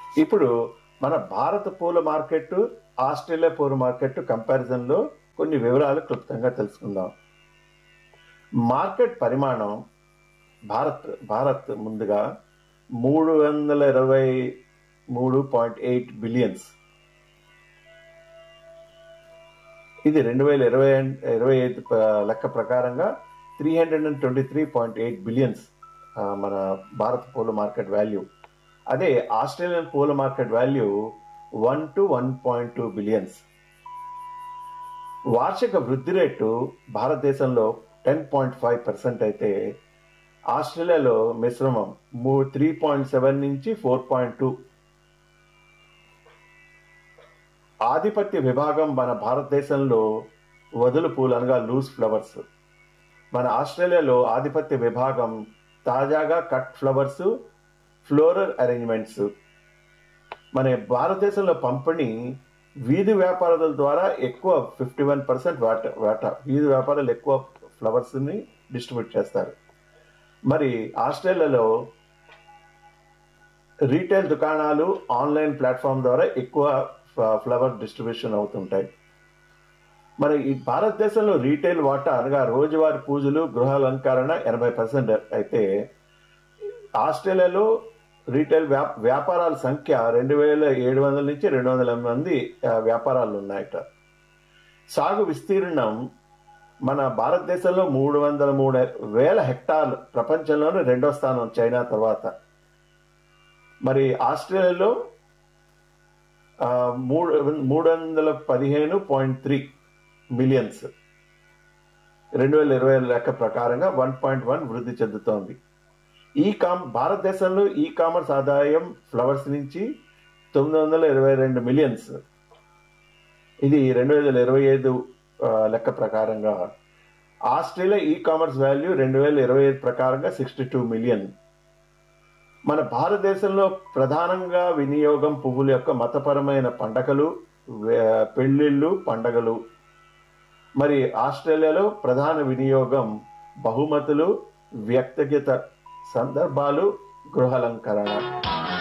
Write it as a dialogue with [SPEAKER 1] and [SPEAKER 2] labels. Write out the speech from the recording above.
[SPEAKER 1] ఇప్పుడు మన భారత పూల మార్కెట్ ఆస్ట్రేలియా పూల మార్కెట్ కంపారిజన్లో కొన్ని వివరాలు క్లుప్తంగా తెలుసుకుందాం మార్కెట్ పరిమాణం భారత్ భారత్ ముందుగా మూడు వందల ఇరవై మూడు పాయింట్ ఎయిట్ బిలియన్స్ ఇది రెండు వేల ఇరవై ఇరవై ఐదు లెక్క ప్రకారంగా three hundred and twenty three point eight billions మన భారత పూల మార్కెట్ వాల్యూ అదే ఆస్ట్రేలియన్ పూల market value one two one point two billions వార్షిక వృద్ధి రేటు భారతదేశంలో టెన్ పాయింట్ ఫైవ్ పర్సెంట్ అయితే ఆస్ట్రేలియాలో మిశ్రమం మూ త్రీ పాయింట్ సెవెన్ నుంచి ఫోర్ పాయింట్ టూ ఆధిపత్య విభాగం మన భారతదేశంలో వదులు పూలు అనగా లూజ్ ఫ్లవర్స్ మన ఆస్ట్రేలియాలో ఆధిపత్య విభాగం తాజాగా కట్ ఫ్లవర్స్ ఫ్లోరల్ అరేంజ్మెంట్స్ మన భారతదేశంలో పంపిణీ వీధి వ్యాపారుల ద్వారా ఎక్కువ ఫిఫ్టీ వన్ పర్సెంట్ వాట వాటా వీధి వ్యాపారాలు ఎక్కువ ఫ్లవర్స్ని డిస్ట్రిబ్యూట్ చేస్తారు మరి ఆస్ట్రేలియాలో రీటైల్ దుకాణాలు ఆన్లైన్ ప్లాట్ఫామ్ ద్వారా ఎక్కువ ఫ్లవర్ డిస్ట్రిబ్యూషన్ అవుతుంటాయి మరి ఈ భారతదేశంలో రీటైల్ వాటా అనగా రోజువారి పూజలు గృహాలంకరణ ఎనభై పర్సెంట్ అయితే ఆస్ట్రేలియాలో రీటైల్ వ్యా వ్యాపారాల సంఖ్య రెండు వేల ఏడు వందల నుంచి రెండు వందల మంది వ్యాపారాలు ఉన్నాయట సాగు విస్తీర్ణం మన భారతదేశంలో మూడు వందల మూడు వేల హెక్టార్లు ప్రపంచంలోనే రెండో స్థానం చైనా తర్వాత మరి ఆస్ట్రేలియాలో మూడు మూడు వందల పదిహేను పాయింట్ త్రీ మిలియన్స్ రెండు వేల ఇరవై లెక్క ప్రకారంగా వన్ పాయింట్ వన్ వృద్ధి చెందుతోంది ఈ కామ్ భారతదేశంలో ఈ కామర్స్ ఆదాయం ఫ్లవర్స్ నుంచి తొమ్మిది వందల ఇరవై రెండు మిలియన్స్ ఇది రెండు వేల ఇరవై ఐదు లెక్క ప్రకారంగా ఆస్ట్రేలియా ఈ కామర్స్ వాల్యూ రెండు వేల ఇరవై ఐదు ప్రకారంగా సిక్స్టీ టూ మిలియన్ మన భారతదేశంలో ప్రధానంగా వినియోగం పువ్వుల యొక్క మతపరమైన పండగలు పెళ్లిళ్ళు పండగలు మరి ఆస్ట్రేలియాలో ప్రధాన వినియోగం బహుమతులు వ్యక్తిగత సందర్భాలు గృహాలంకరణ